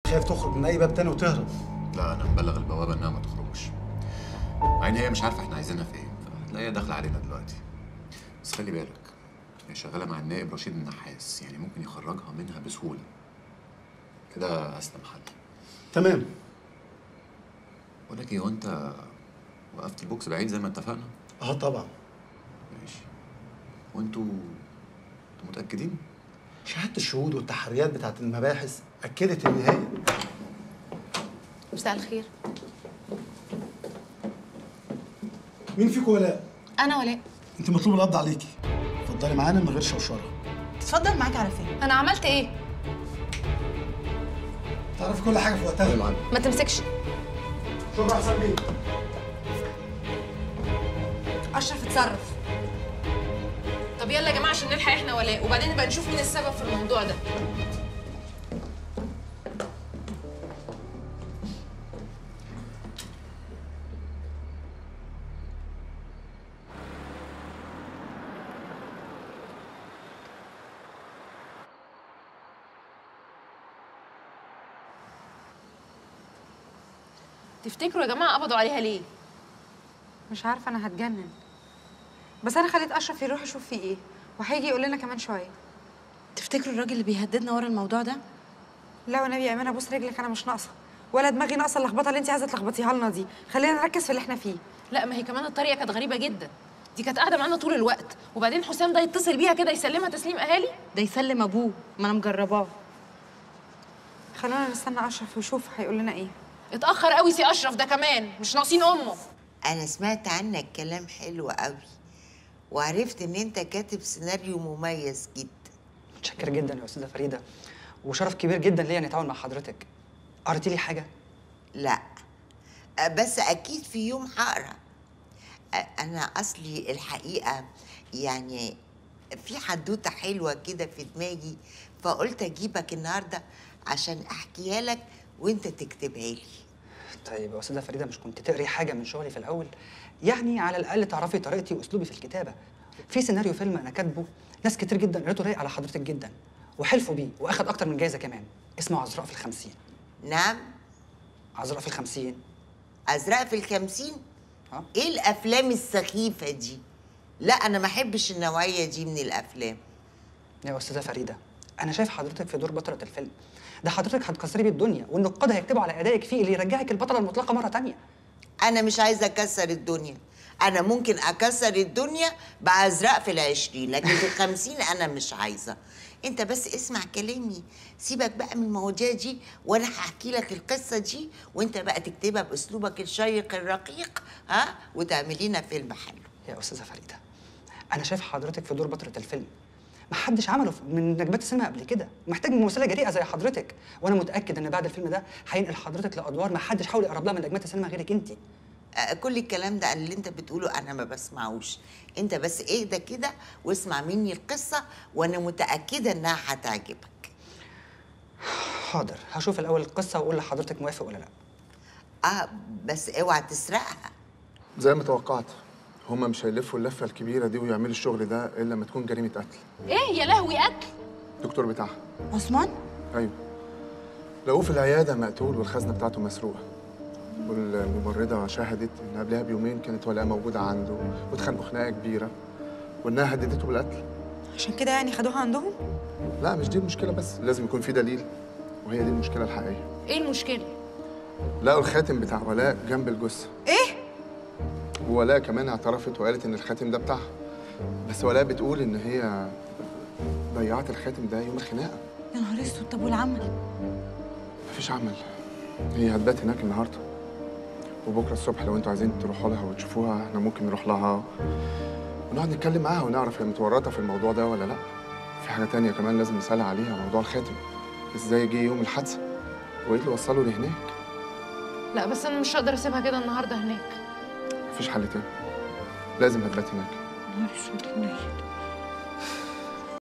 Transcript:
خايف تخرج من اي باب تاني وتهرب لا انا مبلغ البوابه انها ما تخرجش مع ان هي مش عارفه احنا عايزينها فين فهتلاقيها داخله علينا دلوقتي بس خلي بالك هي شغاله مع النائب رشيد النحاس يعني ممكن يخرجها منها بسهوله كده اسلم حل تمام بقول لك ايه هو انت وقفت البوكس بعيد زي ما اتفقنا اه طبعا ماشي وانتوا انتوا متاكدين شهاده الشهود والتحريات بتاعت المباحث اكدت ان هي مساء الخير مين فيكم ولاء انا ولاء انت مطلوب القبض عليكي اتفضلي معانا من غير شوشره تتفضل معاك على فين انا عملت ايه تعرفي كل حاجه في وقتها يا معلم ما تمسكش شكرا احسن بيه اشرف اتصرف طب يلا يا جماعه عشان نلحق احنا ولاء وبعدين نبقى نشوف مين السبب في الموضوع ده تفتكروا يا جماعه قبضوا عليها ليه مش عارفه انا هتجنن بس انا خليت اشرف يروح يشوف فيه ايه وهيجي يقول لنا كمان شويه تفتكروا الراجل اللي بيهددنا ورا الموضوع ده لا والنبي يا ايمان ابوس رجلك انا مش ناقصه ولا دماغي ناقصه اللخبطه اللي انت عايزه تلخبطيها لنا دي خلينا نركز في اللي احنا فيه لا ما هي كمان الطريقه كانت غريبه جدا دي كانت قاعده معانا طول الوقت وبعدين حسام ده يتصل بيها كده يسلمها تسليم اهالي ده يسلم ابوه ما انا مجرباه خلونا نستنى اشرف ويشوف هيقول لنا ايه اتاخر قوي سي اشرف ده كمان مش ناقصين امه أنا سمعت عنك كلام حلو قوي وعرفت إن أنت كاتب سيناريو مميز جدا متشكر جدا يا استاذه فريده وشرف كبير جدا ليا اني اتعاون مع حضرتك قريتي لي حاجه لا أه، بس أكيد في يوم هقرا أه، أنا أصلي الحقيقة يعني في حدوتة حلوة كده في دماغي فقلت أجيبك النهاردة عشان أحكيها لك وأنت تكتبها لي طيب يا استاذه فريده مش كنت تقري حاجه من شغلي في الاول يعني على الاقل تعرفي طريقتي واسلوبي في الكتابه في سيناريو فيلم انا كاتبه ناس كتير جدا قريته رايق على حضرتك جدا وحلفوا بيه واخد اكتر من جايزه كمان اسمه عذراء في الخمسين نعم عذراء في الخمسين أزرق في الخمسين ها؟ إيه الأفلام السخيفة دي؟ لا أنا ما أحبش النوعية دي من الأفلام يا استاذه فريده انا شايف حضرتك في دور بطله الفيلم ده حضرتك هتكسري بيه الدنيا والنقاد هيكتبوا على ادائك فيه اللي يرجعك البطله المطلقه مره تانية أنا مش عايزة أكسر الدنيا أنا ممكن أكسر الدنيا بأزرق في العشرين لكن في الخمسين أنا مش عايزة أنت بس اسمع كلامي سيبك بقى من المواضيع دي وأنا هحكي لك القصة دي وأنت بقى تكتبها بأسلوبك الشيق الرقيق ها وتعملينا فيلم حلو يا استاذه فريده انا شايف حضرتك في دور بطله الفيلم ما حدش عمله من نجمات السينما قبل كده محتاج ممثله جريئه زي حضرتك وانا متاكد ان بعد الفيلم ده هينقل حضرتك لادوار ما حدش حاول يقرب لها من نجمات السينما غيرك انت آه، كل الكلام ده اللي انت بتقوله انا ما بسمعوش انت بس اهدى كده واسمع مني القصه وانا متاكده انها هتعجبك حاضر هشوف الاول القصه واقول لحضرتك موافق ولا لا اه بس اوعى تسرقها زي ما توقعت هما مش هيلفوا اللفه الكبيره دي ويعملوا الشغل ده الا لما تكون جريمه قتل ايه يا لهوي قتل الدكتور بتاعها عثمان ايوه لقوه في العياده مقتول والخزنه بتاعته مسروقه والممرضه شهدت ان قبلها بيومين كانت ولاء موجوده عنده واتخانقوا خناقه كبيره وانها هددته بالقتل عشان كده يعني خدوها عندهم لا مش دي المشكله بس لازم يكون في دليل وهي دي المشكله الحقيقيه ايه المشكله لقوا الخاتم بتاع ولاء جنب الجثه ايه وولاء كمان اعترفت وقالت ان الخاتم ده بتاعها بس ولاء بتقول ان هي ضيعت الخاتم ده يوم الخناقه يا نهار اسود طب والعمل مفيش عمل هي هتبات هناك النهارده وبكره الصبح لو انتوا عايزين تروحوا لها وتشوفوها احنا ممكن نروح لها ونقعد نتكلم معاها ونعرف هي متورطه في الموضوع ده ولا لا في حاجه تانية كمان لازم نسالها عليها موضوع الخاتم ازاي جه يوم الحادثه وايه اللي وصله لهناك لا بس انا مش هقدر اسيبها كده النهارده هناك مفيش حل تاني لازم هتبات هناك نهار اسود